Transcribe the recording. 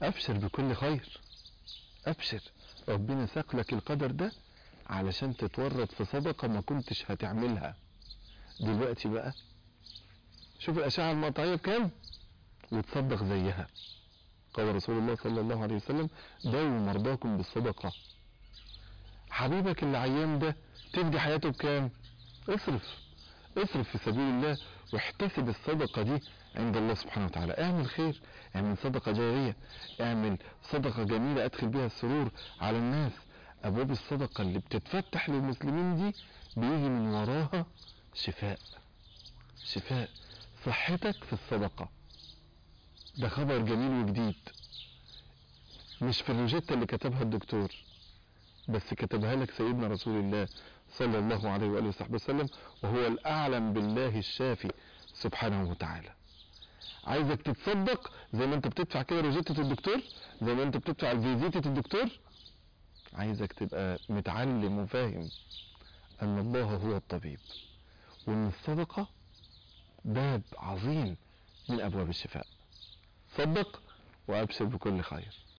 ابشر بكل خير ابشر ربنا ساق لك القدر ده علشان تتورط في صدقة ما كنتش هتعملها دلوقتي بقى شوف الاشعة المقطعية بكام وتصدق زيها قال رسول الله صلى الله عليه وسلم داووا مرضاكم بالصدقة حبيبك اللي عيان ده تفدي حياته بكام اصرف اصرف في سبيل الله واحتسب الصدقة دي عند الله سبحانه وتعالى اعمل خير اعمل صدقة جارية اعمل صدقة جميلة ادخل بها السرور على الناس ابواب الصدقة اللي بتتفتح للمسلمين دي بيجي من وراها شفاء شفاء صحتك في الصدقة ده خبر جميل وجديد مش في الروجيتا اللي كتبها الدكتور بس كتبها لك سيدنا رسول الله صلى الله عليه وآله وصحبه وسلم وهو الأعلم بالله الشافي سبحانه وتعالى عايزك تتصدق زي ما انت بتدفع كده روجيتة الدكتور زي ما انت بتدفع الفيزيتة الدكتور عايزك تبقى متعلم وفاهم ان الله هو الطبيب وان الصدقة باب عظيم من ابواب الشفاء صدق وابشر بكل خير